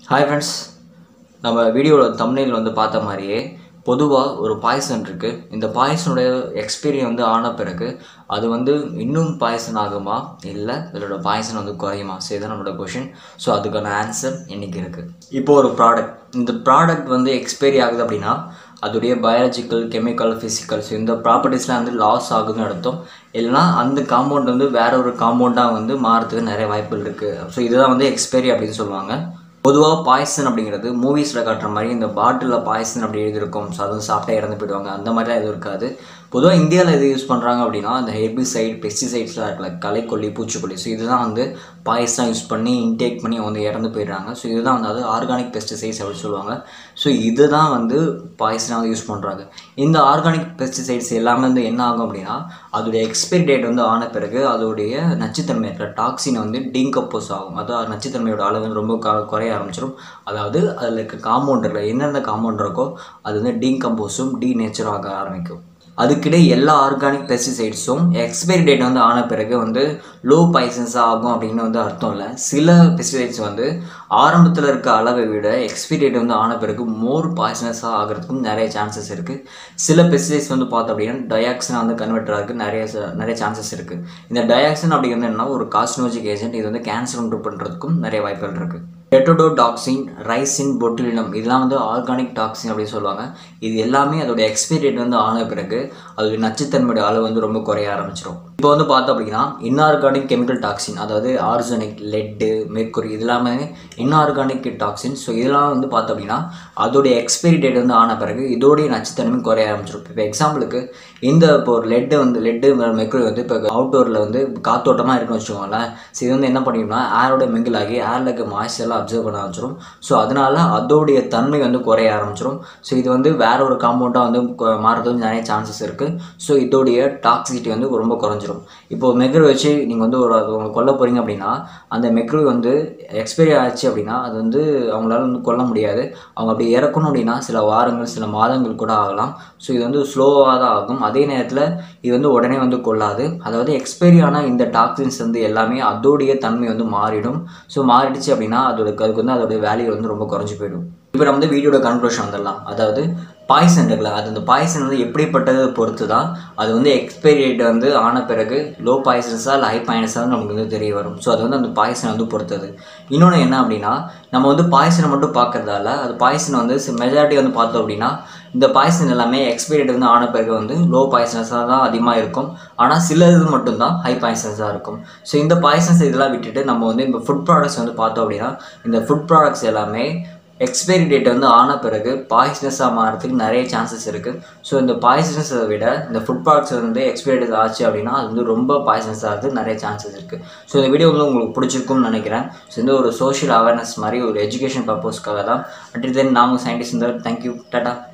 hi friends நம்ம வீடியோவில் தமிழில் வந்து பார்த்த மாதிரியே பொதுவாக ஒரு பாய்சன் இருக்குது இந்த பாய்சனுடைய எக்ஸ்பீரியன் வந்து ஆன பிறகு அது வந்து இன்னும் பாய்சன் ஆகுமா இல்லை இதோட பாய்சன் வந்து குறையுமா ஸோ இதுதான் நம்மளோட கொஷின் ஸோ அதுக்கான ஆன்சர் இன்னைக்கு இருக்குது இப்போ ஒரு ப்ராடக்ட் இந்த ப்ராடக்ட் வந்து எக்ஸ்பைரி ஆகுது அப்படின்னா அதோடைய பயாலஜிக்கல் கெமிக்கல் ஃபிசிக்கல்ஸ் இந்த ப்ராப்பர்ட்டிஸ்லாம் வந்து லாஸ் ஆகுதுன்னு அர்த்தம் இல்லைனா அந்த காம்பவுண்ட் வந்து வேற ஒரு காம்பவுண்டாக வந்து மாறதுக்கு நிறைய வாய்ப்புகள் இருக்குது ஸோ இதுதான் வந்து எக்ஸ்பைரி அப்படின்னு சொல்லுவாங்க பொதுவாக பாய்சன் அப்படிங்கிறது மூவிஸில் காட்டுற மாதிரி இந்த பாட்டிலில் பாய்சன் அப்படி எழுதியிருக்கும் ஸோ அது சாப்பிட்டா இறந்து போயிடுவாங்க அந்த மாதிரிலாம் எதுவும் இருக்காது பொதுவாக இந்தியாவில் எது யூஸ் பண்ணுறாங்க அப்படின்னா இந்த ஹெர்பிசைட் பெஸ்டிசைட்ஸ்லாம் இருக்குல்ல களைக்கொல்லி பூச்சிக்கொல்லி ஸோ இதுதான் வந்து பாய்சனாக யூஸ் பண்ணி இன்டேக் பண்ணி வந்து இறந்து போயிடுறாங்க ஸோ இதுதான் வந்து அது ஆர்கானிக் பெஸ்டிசைட்ஸ் அப்படின்னு சொல்லுவாங்க ஸோ இதுதான் வந்து பாய்சனாக வந்து யூஸ் பண்ணுறாங்க இந்த ஆர்கானிக் பெஸ்டிசைட்ஸ் எல்லாமே வந்து என்ன ஆகும் அப்படின்னா அதோடைய எக்ஸ்பைரி டேட் வந்து ஆன பிறகு அதோடைய நச்சுத்தன்மை இருக்கிற டாக்ஸின் வந்து டீகப்போஸ் ஆகும் அதாவது நச்சுத்தன்மையோட அளவு வந்து ரொம்ப க- குறைய ஆரம்பிச்சிடும் அதாவது அதில் இருக்க காம்பவுண்ட் இருக்கல எந்தெந்த காம்பவுண்ட் இருக்கோ அது வந்து டீகம்போஸும் டீ நேச்சரும் ஆக ஆரம்பிக்கும் அதுக்கிடையே எல்லா ஆர்கானிக் பெஸ்டிசைட்ஸும் எக்ஸ்பைரி டேட் வந்து ஆன பிறகு வந்து லோ பாய்சன்ஸாக ஆகும் அப்படின்னு வந்து அர்த்தம் இல்லை சில பெஸ்டிசைட்ஸ் வந்து ஆரம்பத்தில் இருக்க அளவை விட எக்ஸ்பைரி டேட் வந்து ஆன பிறகு மோர் பாய்சனஸாக ஆகிறதுக்கும் நிறைய சான்சஸ் இருக்குது சில பெஸ்டிசைட்ஸ் வந்து பார்த்தோம் அப்படின்னா டயாக்சின் வந்து கன்வெர்ட் ஆகிறதுக்கு நிறைய ச- நிறைய சான்சஸ் இருக்குது இந்த டயாக்சின் அப்படிங்கிறது என்ன ஒரு காஸ்னோஜிக் ஏஜென்ட் இது வந்து கேன்சர் உண்டு பண்ணுறதுக்கும் நிறைய வாய்ப்புகள் இருக்குது டெட்டோடோடாக்சின் ரைசின் பொட்டுலினம் இதெல்லாம் வந்து ஆர்கானிக் டாக்ஸின் அப்படின்னு சொல்லுவாங்க இது எல்லாமே அதோட எக்ஸ்பைரி டேட் வந்து ஆன பிறகு அதோட நச்சுத்தன்மையோட அளவு வந்து ரொம்ப குறைய ஆரம்பிச்சிடும் இப்போ வந்து பார்த்தோம் அப்படின்னா இன்ஆர்கானிக் கெமிக்கல் டாக்ஸின் அதாவது ஆர்சனிக் லெட்டு மெர்க்குரி இது எல்லாமே இன்ஆர்கானிக் டாக்ஸின் ஸோ இதெல்லாம் வந்து பார்த்தோம் அப்படின்னா அதோடைய எக்ஸ்பைரி டேட் வந்து ஆன பிறகு இதோடைய நச்சுத்தன்மை குறைய ஆரம்பிச்சிடும் இப்போ எக்ஸாம்பிளுக்கு இந்த இப்போ ஒரு லெட்டு வந்து லெட்டு மெர்க்குரி வந்து இப்போ அவுட்டோரில் வந்து காத்தோட்டமாக இருக்குன்னு வச்சுக்கோங்களேன் ஸோ இது வந்து என்ன பண்ணிடும்னா ஏரோட மிங்கிள் ஆகி ஏரில் இருக்க மாய்ச்சர்லாம் அப்சர்வ் பண்ண ஆரம்பிச்சிடும் ஸோ அதனால அதோடைய தன்மை வந்து குறைய ஆரம்பிச்சிடும் ஸோ இது வந்து வேற ஒரு காம்பவுண்டாக வந்து கு- மாறுறதுக்கு நிறைய சான்சஸ் இருக்குது ஸோ இதோடைய டாக்ஸிசிட்டி வந்து ரொம்ப குறைஞ்சிரும் இப்போ மெக்ரு வச்சு நீங்கள் வந்து ஒரு அது உங்களை கொல்ல போகிறீங்க அப்படின்னா அந்த மெக்ரு வந்து எக்ஸ்பைரி ஆச்சு அப்படின்னா அது வந்து அவங்களால வந்து கொல்ல முடியாது அவங்க அப்படி இறக்கணும் அப்படின்னா சில வாரங்கள் சில மாதங்கள் கூட ஆகலாம் ஸோ இது வந்து ஸ்லோவாக தான் ஆகும் அதே நேரத்தில் இது வந்து உடனே வந்து கொள்ளாது அதாவது எக்ஸ்பைரி ஆன இந்த டாக்ஸின்ஸ் வந்து எல்லாமே அதோடைய தன்மை வந்து மாறிடும் ஸோ மாறிடுச்சு அப்படின்னா அதோட அதுக்கு வந்து அதோட வேல்யூ வந்து ரொம்ப குறைஞ்சி போயிடும் இப்போ நம்ம வந்து வீடியோட கன்க்ளூஷன் வந்துடலாம் அதாவது பாய்சன் இருக்குல்ல அது அந்த பாய்சன் வந்து எப்படிப்பட்டதை பொறுத்து தான் அது வந்து எக்ஸ்பைரி டேட் வந்து ஆன பிறகு லோ பாய்சன்ஸாக இல்லை ஹை பாய்சன்ஸாக நமக்கு வந்து தெரிய வரும் ஸோ அது வந்து அந்த பாய்சன் வந்து பொறுத்தது இன்னொன்று என்ன அப்படின்னா நம்ம வந்து பாய்சனை மட்டும் பார்க்கறதால அது பாய்சன் வந்து மெஜாரிட்டி வந்து பார்த்தோம் அப்படின்னா இந்த பாய்சன் எல்லாமே எக்ஸ்பைரி டேட் வந்து ஆன பிறகு வந்து லோ பாய்சன்ஸாக தான் அதிகமாக இருக்கும் ஆனால் சில இது மட்டும்தான் ஹை பாய்சன்ஸாக இருக்கும் ஸோ இந்த பாய்சன்ஸ் இதெல்லாம் விட்டுட்டு நம்ம வந்து இந்த ஃபுட் ப்ராடக்ட்ஸ் வந்து பார்த்தோம் அப்படின்னா இந்த ஃபுட் ப்ராடக்ட்ஸ் எல்லாமே எக்ஸ்பைரி டேட் வந்து ஆன பிறகு பாய்சனஸாக மாறதுக்கு நிறைய சான்சஸ் இருக்குது ஸோ இந்த பாய்சனஸை விட இந்த ஃபுட் ப்ராடக்ட்ஸ் வந்து எக்ஸ்பைரி டேட் ஆச்சு அப்படின்னா அது வந்து ரொம்ப பாய்சனஸ் ஆகிறதுக்கு நிறைய சான்சஸ் இருக்குது ஸோ இந்த வீடியோ வந்து உங்களுக்கு பிடிச்சிருக்கும்னு நினைக்கிறேன் ஸோ இந்த ஒரு சோஷியல் அவேர்னஸ் மாதிரி ஒரு எஜுகேஷன் பர்பஸ்க்காக தான் அட் தென் நாங்கள் சயின்டிஸ்ட் இருந்தால் தேங்க்யூ டாட்டா